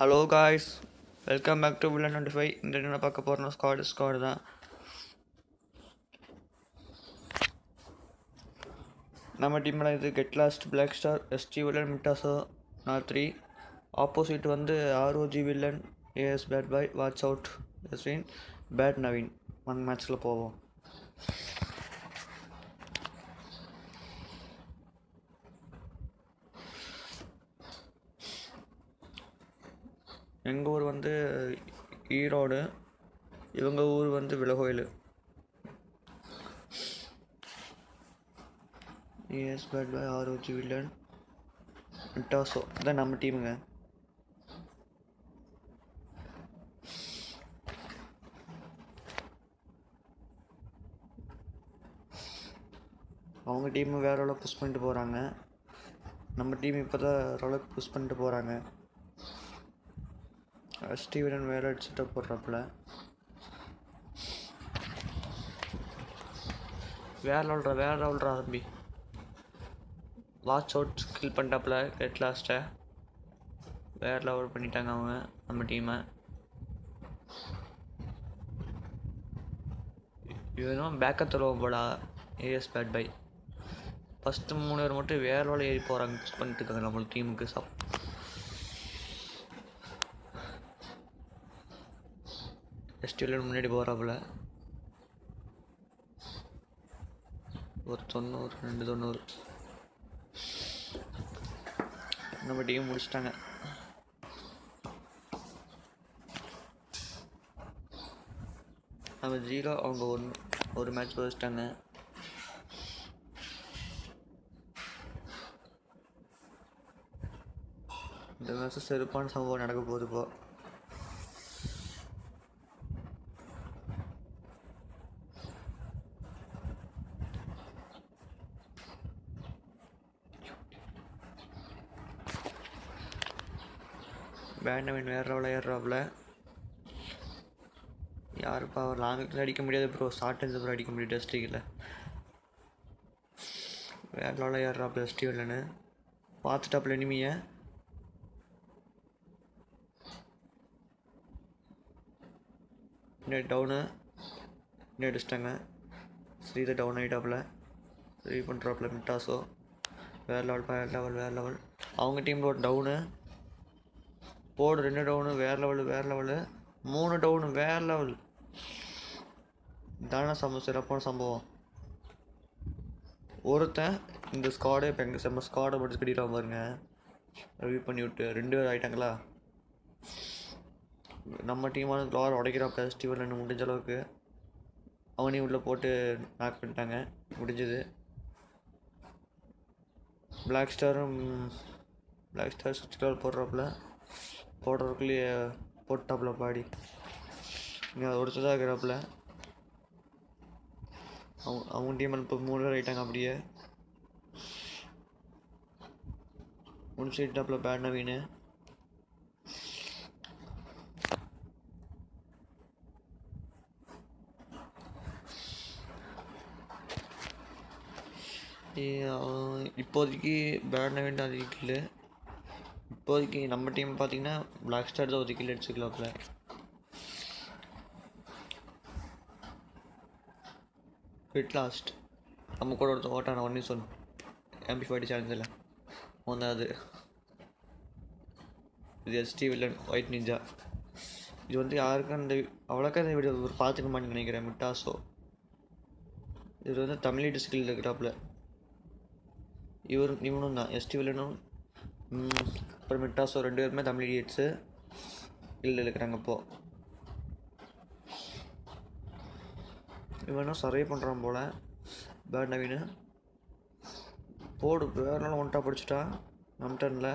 Hello guys welcome back to villain twenty five இந்த என்ன பார்க்க போகிறோம் ஸ்குவாடு ஸ்குவாடு தான் நம்ம டீமில் இது get lost black star ST villain மிட்டாசோ நான் த்ரீ ஆப்போசிட் வந்து ROG villain AS bad boy watch out எஸ்வின் பேட் நவீன் ஒன் மேட்ச்சில் போவோம் எங்கள் ஊர் வந்து ஈரோடு இவங்க ஊர் வந்து விலகோயில் AS bad boy ROG villain மிட்டாசோ இதான் நம்ம டீமுங்க அவங்க டீம் வேற அளவுக்கு புஷ் பண்ணிட்டு போகிறாங்க நம்ம டீம் இப்போ தான் ஓரளவுக்கு புஷ் பண்ணிட்டு போகிறாங்க ஸ்டீவன் வேற அடிச்சுட்டு போடுறாப்புல வேற லெவல்ரா வேற லெவல்ரா தம்பி வாட்ச் அவுட் கில் பண்ணிட்டாப்புல கெட் லாஸ்ட்டை வேற லெவல் பண்ணிட்டாங்க அவங்க நம்ம டீமை இவனும் பேக்கப் தருவோம் போடா ஏஎஸ் பேட் பை ஃபஸ்ட்டு மூணு பேர் மட்டும் வேற லெவலில் ஏறி போகிறாங்க புஷ் பண்ணிட்டு இருக்காங்க நம்ம டீமுக்கு சப் எஸ்டியில் முன்னாடி போகிறாப்புல ஒரு தொண்ணூறு ரெண்டு தொண்ணூறு நம்ம டீம் முடிச்சிட்டாங்க நம்ம ஜீரோ அவங்க ஒன்று ஒரு மேட்ச் வச்சிட்டாங்க இந்த மேட்ச் செருப்பான சம்பவம் நடக்க போகுது இப்போ பேண்டமின் வேற லெவலில் ஏறுறாப்புல யாருப்பா அவர் லாங்குக்கு அடிக்க முடியாது ப்ரோ ஷார்ட் அண்ட் ப்ரோ அடிக்க முடியும் டெஸ்டிக்கில் வேற லெவலில் ஏறுறாப்புல ஃபெஸ்டிவல்னு பார்த்துட்டாப்புல இனிமையை இன்னும் டவுனு இன்னும் அடிச்சிட்டாங்க ஸ்ரீதர் டவுன் ஆகிட்டாப்புல ரீ பண்ணுறாப்புல மிட்டாஸோ வேறு லெவல் வேறு லெவல் வேறு லெவல் அவங்க டீமில் ஒரு டவுனு போடு ரெண்டு டவுனு வேறு லெவலு வேறு லெவலு மூணு டவுனு வேறு லெவல் தானே சம்பவம் சிறப்பான சம்பவம் ஒருத்தன் இந்த ஸ்குவாடே இப்போ எங்கள் செம்ம ஸ்குவாடை மட்டும் கட்டிடுவான் பாருங்க ரிவ்யூ பண்ணி விட்டு ரெண்டு பேர் ஆகிட்டாங்களா நம்ம டீமான ஃப்ளவர் உடைக்கிற ஃபெஸ்டிவல் முடிஞ்ச அளவுக்கு அவனையும் உள்ளே போட்டு நாக் பண்ணிட்டாங்க முடிஞ்சது பிளாக் ஸ்டாரும் பிளாக் ஸ்டார் சுவிட்ச் கலர் போடுறாப்புல போடுறதுக்குள்ளேயே போட்டாப்புல பாடி இங்கே அதை ஒருத்ததாக இருக்கிறாப்புல அவங்க அவங்க டீம் இப்போ மூணு பேர் ஆகிட்டாங்க அப்படியே முடிச்சுட்டாப்புல பேட் நவீனு இப்போதைக்கு பேட் நவீன் அது கில்லு இப்போதைக்கு நம்ம டீம் பார்த்தீங்கன்னா பிளாக் ஸ்டார் தான் ஒரு கில் அடிச்சுக்கலாம்ல ஹிட் லாஸ்ட் நம்ம கூட ஒருத்தர் ஓட்டான ஒன்னே சொல் எம்பி ஃபார்ட்டி சேலஞ்சில் ஒன்றாவது இது எஸ்டி வில்லன் ஒயிட் நிஞ்சா இது வந்து யாருக்கும் அந்த அவ்வளோக்கா இந்த வீடியோ ஒரு பார்த்துக்க மாட்டேன்னு நினைக்கிறேன் மிட்டாஸோ இது வந்து தமிழ் டிஸ்கில் இருக்கிறாப்புல இவர் இவனும் தான் எஸ்டி வில்லனும் அப்புறம் மிட்டாஸோ ரெண்டு பேருமே தமிழ் இடியட்ஸு இல்லை இருக்கிறாங்க இப்போது இவனும் சர்வே பண்ணுறான் போல் பேட் நவீனு போடு வேறு நாள் ஒன்ட்டா படிச்சுட்டா நம் டர்னில்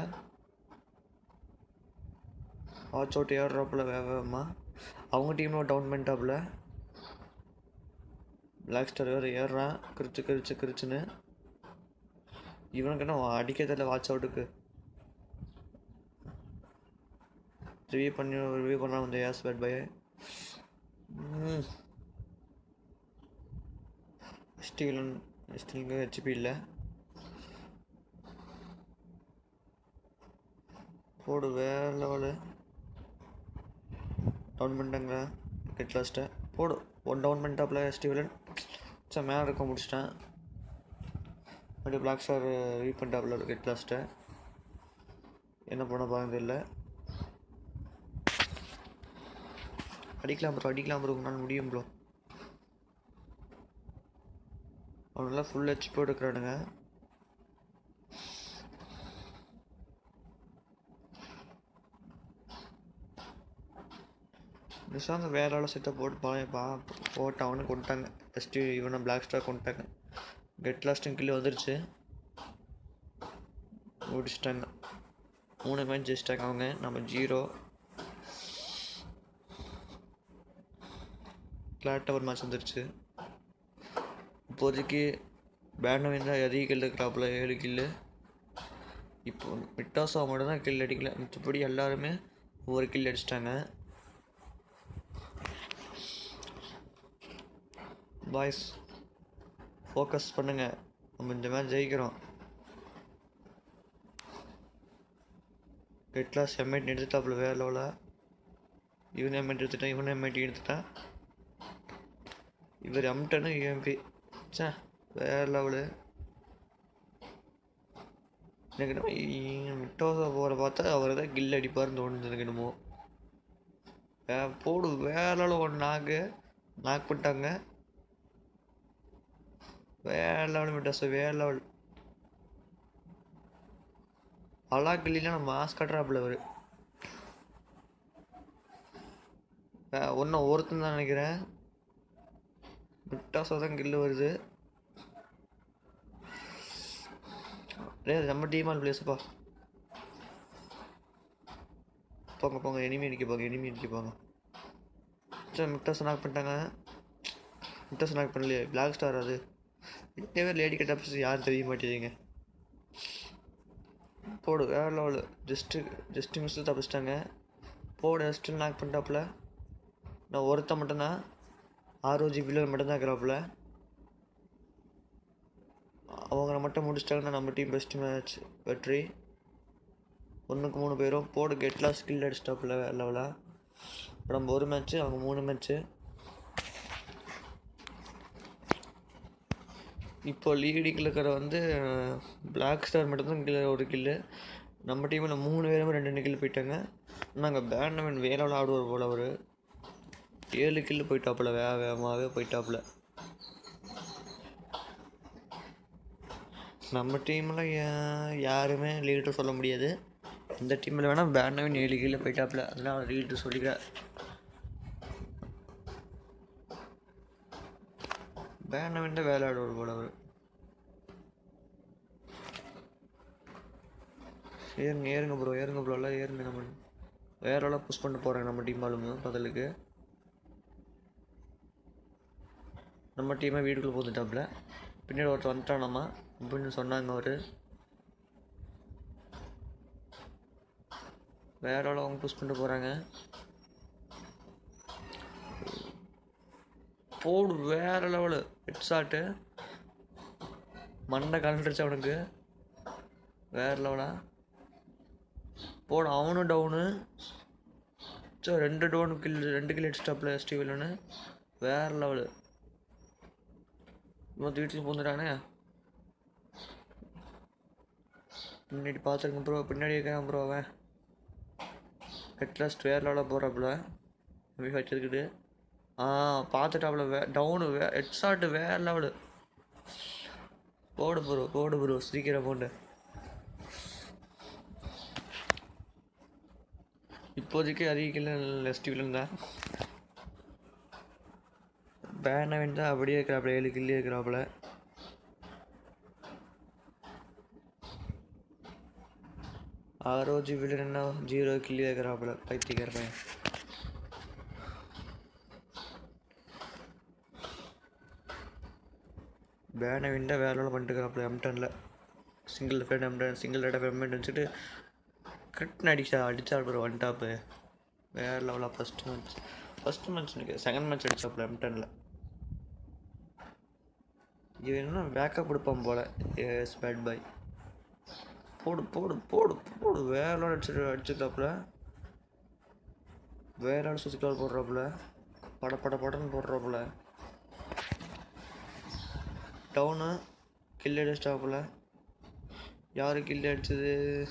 வாட்ச் அவுட் ஏறுறாப்புல வேகமா அவங்க டீமில் டவுன் பண்ணிட்டாப்புல பிளாக் ஸ்டார் வேறு ஏறுறான் கிரிச்சு கிரிச்சு கிரிச்சுன்னு இவனுக்கு என்ன அடிக்க தெரியல வாட்ச் அவுட்டுக்கு ரிவ்யூ பண்ணி ரிவ்யூ பண்ணால் வந்து ஏஸ் பேட் பை ஸ்டீல் ஸ்டீலுங்க ஹெச்பி இல்லை போடு வேற லெவலு டவுன் பண்ணிட்டாங்க கெட் லாஸ்ட்டை போடு ஒன் டவுன் பண்ணிட்டாப்புல ஸ்டீவலன் சார் மேலே இருக்க முடிச்சிட்டேன் அப்படியே பிளாக் ஸ்டார் ரீட் பண்ணிட்டாப்புல கெட் லாஸ்ட்டை என்ன பண்ண பாருங்க தெரியல அடிக்கலாம் ப்ரோ அடிக்கலாம் ப்ரோ உங்களால் முடியும் ப்ரோ அவனெல்லாம் ஃபுல் ஹெச்பி எடுக்கிறானுங்க நிஷாந்த் வேற ஆளை செட்டப் போட்டு பா பா போட்டு அவனை கொண்டுட்டாங்க ஃபஸ்ட்டு இவனை பிளாக் ஸ்டார் கொண்டுட்டாங்க கெட் லாஸ்ட்டும் கீழே வந்துருச்சு முடிச்சிட்டாங்க மூணு மேட்ச் ஜெயிச்சிட்டாங்க அவங்க நம்ம ஜீரோ கிளாட் டவர் மேட்ச் வந்துருச்சு இப்போதைக்கு பேண்டவின் தான் அதிக கில் இருக்கிறாப்புல ஏழு கில்லு இப்போ மிட்டாசா மட்டும் தான் கில் அடிக்கல மிச்சப்படி எல்லாருமே ஒவ்வொரு கில் அடிச்சிட்டாங்க பாய்ஸ் ஃபோக்கஸ் பண்ணுங்க நம்ம இந்த மேட்ச் ஜெயிக்கிறோம் கெட்லாஸ் எம்ஐடி எடுத்துட்டாப்புல வேற லெவலில் இவன் எம்ஐடி எடுத்துட்டான் இவன் எம்ஐடி எடுத்துட்டான் இவர் எம்டனு யூஎம்பி சே வேற லெவலு எனக்கு என்னமோ மிட்டோசா போகிற பார்த்தா அவர் தான் கில் அடிப்பார்னு தோணுது எனக்கு என்னமோ வே போடு வேற லெவலில் ஒன்று நாக்கு நாக் பண்ணிட்டாங்க வேற லெவல் மிட்டாசா வேற லெவல் அலா கில்லிலாம் நம்ம மாஸ் கட்டுறாப்புல அவர் ஒன்றும் ஒருத்தன் தான் நினைக்கிறேன் மிட்டாசா தான் கில்லு வருது டேய் அது நம்ம டீமால் பிளேஸப்பா போங்க போங்க எனிமி அடிக்க போங்க எனிமி அடிக்க போங்க சரி மிட்டாஸ் நாக் பண்ணிட்டாங்க மிட்டாஸ் நாக் பண்ணலையே பிளாக் ஸ்டார் அது இதே லேடி கட்டாப்ஸ் யாரும் தெரிய மாட்டேங்குதுங்க போடு வேற லெவலு ஜஸ்ட்டு ஜஸ்ட்டு மிஸ்ஸில் தப்பிச்சிட்டாங்க போடு ஸ்டில் நாக் பண்ணிட்டாப்புல நான் ஒருத்தன் மட்டும்தான் ஆர்ஓஜி வில்லர் மட்டும்தான் இருக்கிறாப்புல அவங்கள மட்டும் முடிச்சிட்டாங்கன்னா நம்ம டீம் பெஸ்ட் மேட்ச் வெற்றி ஒன்றுக்கு மூணு பேரும் போடு கெட்லாம் ஸ்கில் அடிச்சிட்டாப்புல லெவலாக நம்ம ஒரு மேட்ச்சு அவங்க மூணு மேட்ச்சு இப்போ லீடிங்கில் இருக்கிற வந்து பிளாக் ஸ்டார் மட்டும்தான் கில்ல ஒரு கில்லு நம்ம டீமில் மூணு பேருமே ரெண்டு ரெண்டு கில்லு போயிட்டாங்க நாங்கள் பேட்மேன் வேலையில் ஆடுவார் போல் அவர் ஏழு கில்லு போயிட்டாப்புல வேக வேகமாகவே போயிட்டாப்புல நம்ம டீமில் யாருமே லீடர் சொல்ல முடியாது இந்த டீமில் வேணால் பேட்மேன் ஏழு கில்லு போயிட்டாப்புல அதெல்லாம் லீடர் சொல்லிக்கிறேன் பேட்மேன் தான் வேலை ஆடுவார் போல் அவர் ஏறுங்க ஏறுங்க ப்ரோ ஏறுங்க ப்ரோ எல்லாம் ஏறுங்க நம்ம வேற எல்லாம் புஷ் பண்ண போகிறாங்க நம்ம டீம் ஆளுங்க பதிலுக்கு நம்ம டீமை வீட்டுக்குள்ளே போந்துட்டாப்புல பின்னாடி ஒருத்தர் வந்துட்டானாமா அப்படின்னு சொன்னாங்க அவர் வேற ஆள் அவங்க புஷ் பண்ணிட்டு போகிறாங்க போடு வேற லெவலு ஹெட் ஷாட்டு மண்டை கலண்டுருச்சு அவனுக்கு வேற லெவலா போடு அவனும் டவுனு சரி ரெண்டு டவுன் கில் ரெண்டு கில் அடிச்சிட்டாப்ல ஸ்டீவலனு வேற லெவலு மொத்த வீட்டுக்கு பூந்துட்டானே பின்னாடி பார்த்துருங்க ப்ரோ பின்னாடி இருக்கிறான் ப்ரோ அவன் ஹெட்லாஸ்ட் வேற லெவலில் போகிறாப்புல வீ வச்சிருக்குது ஆ பார்த்துட்டாப்புல வே டவுனு வே ஹெட் ஷாட்டு வேற லெவலு போடு ப்ரோ போடு ப்ரோ சீக்கிரம் போண்டு இப்போதைக்கு அதிக கில்ல லெஸ்ட் வில்லன் தான் பேனவன் தான் அப்படியே இருக்கிறாப்புல ஏழு கில்லி இருக்கிறாப்புல ஆரோஜி வில்லன் என்ன ஜீரோ கில்லி இருக்கிறாப்புல பைத்தியக்கார பையன் பேனை விண்டா வேற வேலை பண்ணிட்டு இருக்கிறாப்புல எம்டனில் சிங்கிள் ஃபேட் எம்டன் சிங்கிள் டேட்டா பேமெண்ட் வச்சுட்டு கரெக்ட்னு அடிச்சா அடிச்சா ப்ரோ ஒன் டாப்பு வேறு லெவலாக ஃபஸ்ட் மேட்ச் ஃபஸ்ட் மேட்ச் எனக்கு செகண்ட் மேட்ச் அடிச்சாப்புல எம்டனில் இவன் என்ன பேக்கப் கொடுப்பான் போல எஸ் பேட் பாய் போடு போடு போடு போடு வேற அடிச்சு அடிச்சிருக்காப்புல வேற ஆள் சுற்றி போடுறாப்புல பட பட படன்னு போடுறாப்புல டவுனு கில் அடிச்சிட்டாப்புல யாரு கில் அடிச்சது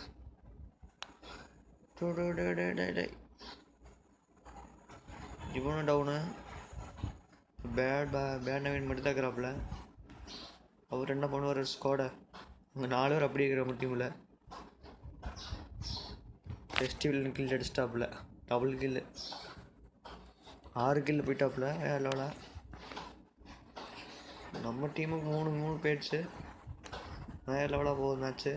டோ, டோ, டே, டே, டே, டே. இவனும் டவுனு பேட் பே பேட் நவீன் மட்டும் தான் இருக்கிறாப்புல அவர் என்ன பண்ணுவார் ஸ்குவாடை அங்கே நாலு பேர் அப்படி இருக்கிற டீமில் ஃபெஸ்டிவல் கில் அடிச்சிட்டாப்புல டபுள் கில்லு ஆறு கில்லு போயிட்டாப்புல வேற லெவலா நம்ம டீமுக்கு மூணு மூணு போயிடுச்சு வேற லெவலாக போகுது மேட்ச்சு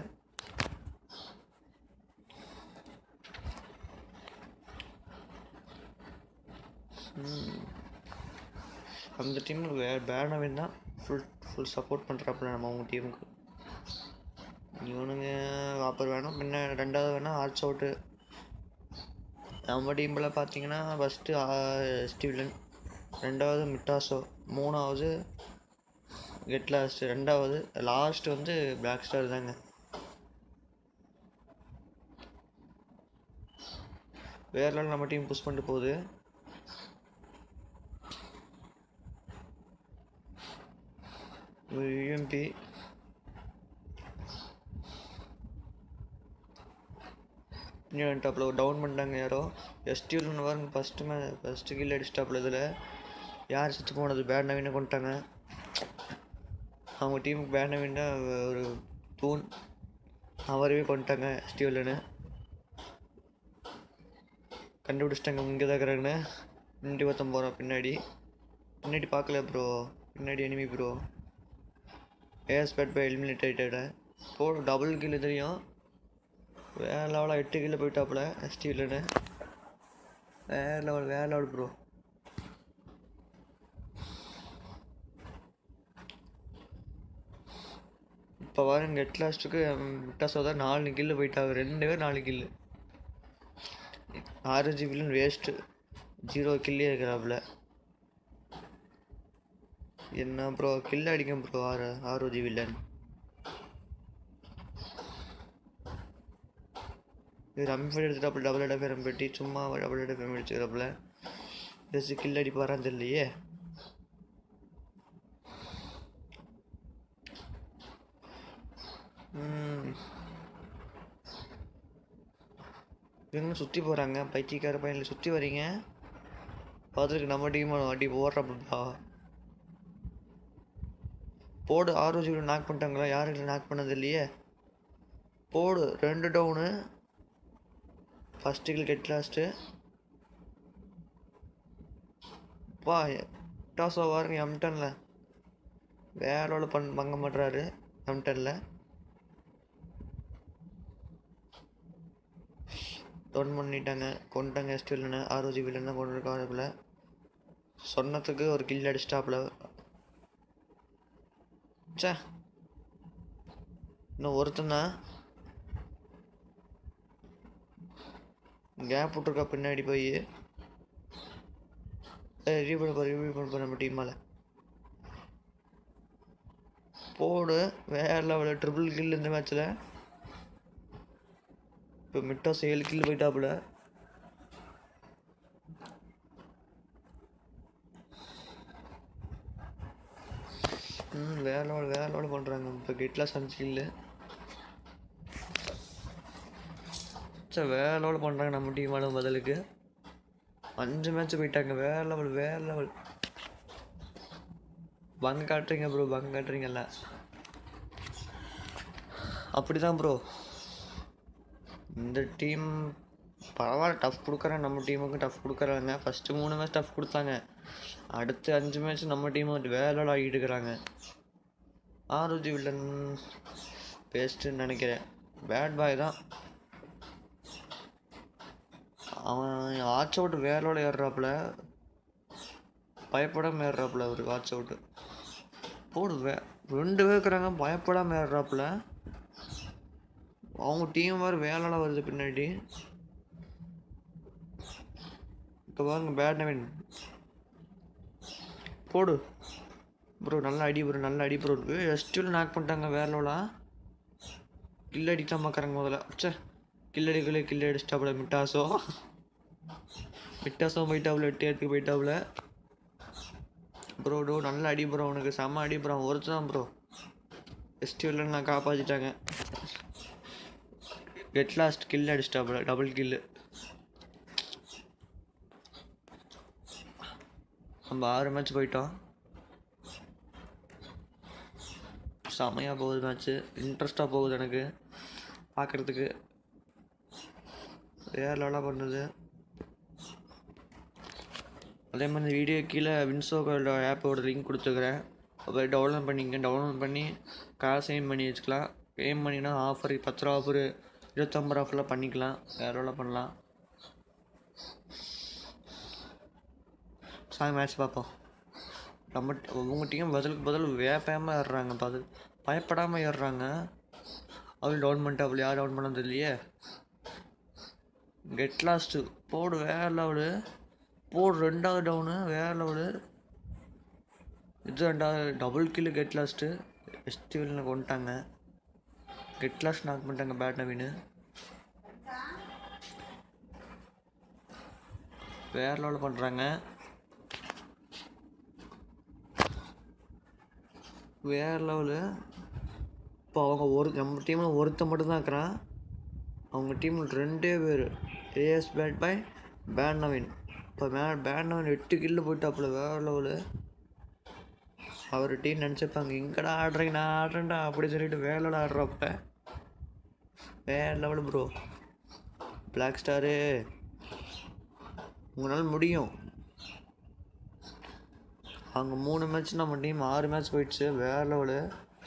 அந்த டீமில் வே பேட் நவீன் தான் ஃபுல் ஃபுல் சப்போர்ட் பண்ணுறாப்புல நம்ம அவங்க டீமுக்கு இவனுங்க அப்புறம் வேணும் பின்ன ரெண்டாவது வேணால் ஆர்ட்ஸ் அவுட்டு நம்ம டீமில் பார்த்தீங்கன்னா ஃபஸ்ட்டு ஸ்டீவ்லன் ரெண்டாவது மிட்டாசோ மூணாவது கெட் லாஸ்ட் ரெண்டாவது லாஸ்ட் வந்து பிளாக் ஸ்டார் தாங்க வேற level நம்ம டீம் புஷ் பண்ணிட்டு போகுது யூஎம்பி இன்னும் டாப்பில் டவுன் பண்ணிட்டாங்க யாரோ எஸ்டியூல்னு பாருங்க ஃபஸ்ட்டு மே ஃபஸ்ட்டு கீழே அடிச்சிட்டாப்புல இதில் யார் செத்து போனது பேட் நவீனை கொண்டுட்டாங்க அவங்க டீமுக்கு பேட் நவீன் தான் ஒரு தூண் அவரவே கொண்டுட்டாங்க எஸ்டியூல்னு கண்டுபிடிச்சிட்டாங்க இங்கே தான் இருக்கிறாங்கன்னு முன்னாடி ஒருத்தன் போகிறான் பின்னாடி பின்னாடி பார்க்கல ப்ரோ பின்னாடி enemy bro AS bad boy eliminate ஆகிட்டேன் போ டபுள் கில்லு தெரியும் வேற லெவலாக எட்டு கிலோ போயிட்டாப்புல எஸ்டிவிலன்னு வேற லெவல் வேற லெவல் ப்ரோ இப்போ பாருங்க எட் லாஸ்ட்டுக்கு விட்டாசோ தான் நாலு கில்லு போயிட்டாங்க ரெண்டு பேர் நாலு கில்லு ஆறு ஜிபிலன் வேஸ்ட்டு ஜீரோ கில்லே இருக்கிறாப்புல என்ன ப்ரோ கில் அடிக்கும் ப்ரோ ஆறு ஆறு ஜிபிலன் இது ரம்பி எடுத்துட்டாப்புல டபுள் அடப்பை ரம்பெட்டி சும்மா டபுள் அடப்பை அடிச்சுக்கிறாப்புல ஜஸ்ட் கில் அடிப்பாரான்னு தெரியலையே ம். இவங்க சுற்றி போகிறாங்க பைத்தியக்கார பையனில் சுற்றி வரீங்க பார்த்துருக்கு நம்ம டீம் அடி ஓடுறப்பா போடு ஆரோஜியில் நாக் பண்ணிட்டாங்களா யாரும் நாக் பண்ணது இல்லையே போடு ரெண்டு down first kill get lost பா டாஸோ பாருங்க எம்டனில் வேற பண் பங்க மாட்டுறாரு எம்டனில் டவுன் பண்ணிட்டாங்க கொண்டுட்டாங்க எஸ்டி வில்லனை ஆரோஜி வில்லனை கொண்டு இருக்காப்புல சொன்னதுக்கு ஒரு கில் அடிச்சிட்டாப்புல சே இன்னும் ஒருத்தன் தான் கேப் விட்ருக்கா பின்னாடி போய் ரிவ்யூ பண்ண போகிற ரிவ்யூ பண்ண போகிற நம்ம டீமால் போடு வேற லெவலில் ட்ரிபிள் கில் இந்த மேட்ச்சில் இப்போ மிட்டாஸ் ஏழு கில் போயிட்டாப்புல ம் வேற லெவல் வேற லெவல் பண்ணுறாங்க இப்போ கெட்லாஸ் அஞ்சு கில்லு சார் வேற லெவல் பண்ணுறாங்க நம்ம டீமாலும் பதிலுக்கு அஞ்சு மேட்ச் போயிட்டாங்க வேற லெவல் வேற லெவல் பங்கு காட்டுறீங்க ப்ரோ பங்கு காட்டுறீங்கல்ல அப்படி தான் ப்ரோ இந்த டீம் பரவாயில்ல டஃப் கொடுக்குறாங்க நம்ம டீமுக்கு டஃப் கொடுக்குறாங்க ஃபஸ்ட்டு மூணு மேட்ச் டஃப் கொடுத்தாங்க அடுத்து அஞ்சு மேட்ச் நம்ம டீம் வேற லெவல் ஆகிட்டு இருக்கிறாங்க ஆரோஜி வில்லன் பேஸ்ட்டுன்னு நினைக்கிறேன் பேட் பாய் தான் அவன் வாட்ச் அவுட் வேற லெவல் ஏறுறாப்புல பயப்படாமல் ஏறுறாப்புல ஒரு வாட்ச் அவுட்டு போடு வே ரெண்டு பேர் இருக்கிறாங்க பயப்படாமல் ஏறுறாப்புல அவங்க டீம் வேறு வேலைல வருது பின்னாடி இப்போ பாருங்க பேட் நவீன் போடு ப்ரோ நல்ல அடி ப்ரோ நல்ல அடி ப்ரோ எஸ்டியூல் நாக் பண்ணிட்டாங்க வேற லெவலா கில் அடிக்கலாம் பார்க்குறாங்க முதல்ல சே கில் அடிக்கல கில் அடிச்சிட்டாப்புல மிட்டாசோ விட்டாசம் போயிட்டாப்புல எட்டு ஏற்றுக்கு போயிட்டாப்புல ப்ரோ டோ நல்ல அடி ப்ரோ உனக்கு செம்ம அடி ப்ரோ ஒருத்தர் ப்ரோ ஃபெஸ்டிவலில் நான் காப்பாற்றிட்டாங்க கெட் லாஸ்ட் கில் அடிச்சிட்டாப்புல டபுள் கில்லு நம்ம ஆறு மேட்ச் போயிட்டோம் செமையாக போகுது மேட்ச்சு இன்ட்ரெஸ்ட்டாக போகுது எனக்கு பார்க்குறதுக்கு வேறு லெவலாக பண்ணுது அதே மாதிரி இந்த வீடியோ கீழே வின்சோகோட ஆப்போட லிங்க் கொடுத்துக்கிறேன் அப்போ டவுன்லோட் பண்ணிங்க டவுன்லோட் பண்ணி காசு எய்ம் பண்ணி வச்சுக்கலாம் எய்ம் பண்ணினா ஆஃபர் பத்து ரூபா ஆஃபரு இருபத்தொம்பது ரூபா ஆஃபர்லாம் பண்ணிக்கலாம் வேறு லெவலில் பண்ணலாம் சாய் மேட்ச் பார்ப்போம் நம்ம உங்க டீம் பதிலுக்கு பதில் வேப்பமாக ஏறுறாங்க பதில் பயப்படாமல் ஏறுறாங்க அவள் டவுன் பண்ணிட்டு அவள் யார் டவுன் பண்ணது இல்லையே கெட் லாஸ்ட்டு போடு வேற லெவலு போடு ரெண்டாவது டவுனு வேற லெவலு இது ரெண்டாவது டபுள் கில்லு கெட் லாஸ்ட்டு ஃபெஸ்டிவலில் கொண்டுட்டாங்க கெட் லாஸ்ட் நாக் பண்ணிட்டாங்க பேட் நவீனு வேற லெவலில் பண்ணுறாங்க வேறு லெவலு இப்போ அவங்க ஒரு நம்ம டீமில் ஒருத்தன் மட்டும்தான் இருக்கிறான் அவங்க டீமில் ரெண்டே பேர் AS bad boy ban Naveen இப்போ மே பேன் நவீன் எட்டு கில்லு போயிட்டாப்புல வேறு லெவலு அவர் டீம் நினச்சிப்பாங்க இங்கடா ஆடுறீங்க நான் ஆடுறேன்டா அப்படி சொல்லிட்டு வேலோட ஆடுறப்ப வேற லெவலு ப்ரோ பிளாக் ஸ்டாரு உங்களால் முடியும் அங்கே மூணு மேட்ச் நம்ம டீம் ஆறு மேட்ச் போயிடுச்சு வேற லெவலு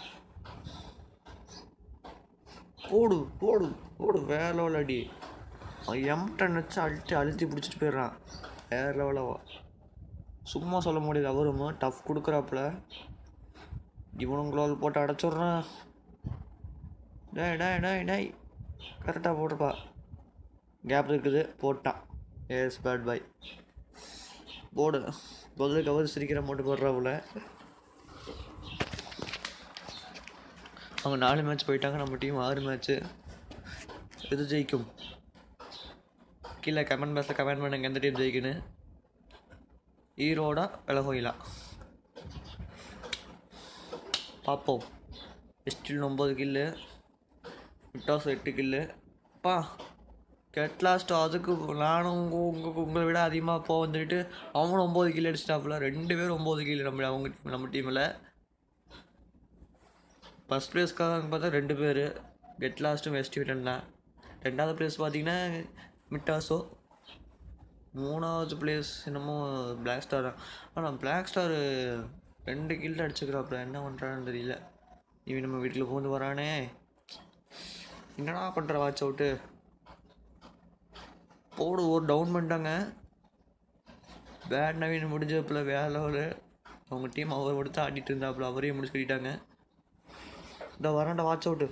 போடு போடு போடு வேற லெவல் அடி எம்டன் வச்சு அழுத்தி அழுத்தி பிடிச்சிட்டு போயிடுறான் வேற லெவலவா சும்மா சொல்ல முடியாது அவரும் டஃப் கொடுக்குறாப்புல இவனுங்களோட போட்டு அடைச்சிட்றான் டேய் டேய் டேய் டேய் கரெக்டாக போட்டுப்பா கேப் இருக்குது போட்டான் எஸ் பேட் பாய் போடு பதிலுக்கு அவர் சிரிக்கிற மட்டும் போடுறாப்புல அவங்க நாலு மேட்ச் போயிட்டாங்க நம்ம டீம் ஆறு மேட்ச்சு எது ஜெயிக்கும் கீழே கமெண்ட் பாக்ஸில் கமெண்ட் பண்ணுங்க எந்த டீம் ஜெயிக்குன்னு ஈரோடா விலகோயிலா பார்ப்போம் வெஸ்டில் ஒம்பது கில்லு மிட்டாஸ் எட்டு கில்லு பா கெட் லாஸ்ட் அதுக்கு நானும் உங்கள் உங்கள் உங்களை விட அதிகமாக போக வந்துட்டு அவனும் ஒம்பது கிலோ அடிச்சிட்டாப்புல ரெண்டு பேரும் ஒம்பது கிலோ நம்ம அவங்க team- நம்ம டீமில் ஃபஸ்ட் ப்ளேஸ்க்காக பார்த்தா ரெண்டு பேர் கெட் லாஸ்ட்டும் வெஸ்ட் விட்டன் தான் ரெண்டாவது ப்ளேஸ் பார்த்தீங்கன்னா மிட்டாஸோ மூணாவது பிளேஸ் என்னமோ பிளாக் ஸ்டார் தான் ஆனால் பிளாக் ஸ்டார் ரெண்டு கில் அடிச்சுக்கிறாப்புல என்ன பண்ணுறான்னு தெரியல இவன் நம்ம வீட்டில் பூந்து வரானே என்னடா பண்ணுற வாட்ச் அவுட்டு போடு ஒரு டவுன் பண்ணிட்டாங்க பேட் நவீன் முடிஞ்சப்பில் வேற லெவலு அவங்க டீம் அவர் கொடுத்து ஆடிட்டு இருந்தாப்புல அவரையும் முடிச்சு கட்டிட்டாங்க இந்த வராண்டா வாட்ச் அவுட்டு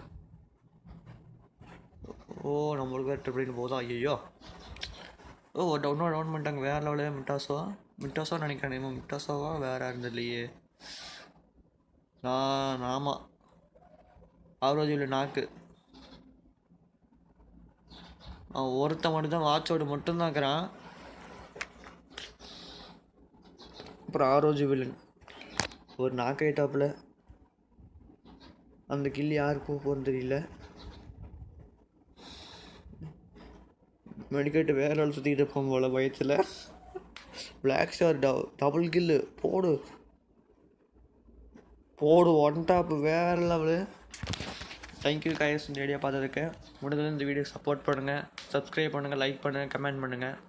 ஓ நம்மளுக்கு வேறு அப்படின்னு போதா ஐயோ ஓ டவுன் டவுன் பண்ணிட்டாங்க வேற லெவலு மிட்டாசோ மிட்டாசோ நினைக்கிறேன் இவன் மிட்டாசோவா வேற இருந்ததுலையே நான் ஆமாம் ஆரோஜியில் நாக்கு அவன் ஒருத்தன் மட்டும் தான் வாட்சோடு மட்டும்தான் இருக்கிறான் அப்புறம் ஆரோஜி வில்லன் ஒரு நாக்கு ஐட்டாப்புல அந்த கில் யாருக்கு போகிறன்னு தெரியல மெடிக்கேட்டு வேற ஆள் சுற்றிக்கிட்டு இருப்போம் போல பயத்தில் பிளாக் ஸ்டார் டபு டபுள் கில்லு போடு போடு ஒன் டாப் வேற லெவலு தேங்க்யூ கைஸ் இந்த வீடியோ பார்த்ததுக்கு முடிஞ்சது இந்த வீடியோ சப்போர்ட் பண்ணுங்கள் சப்ஸ்கிரைப் பண்ணுங்கள் லைக் பண்ணுங்கள் கமெண்ட் பண்ணுங்கள்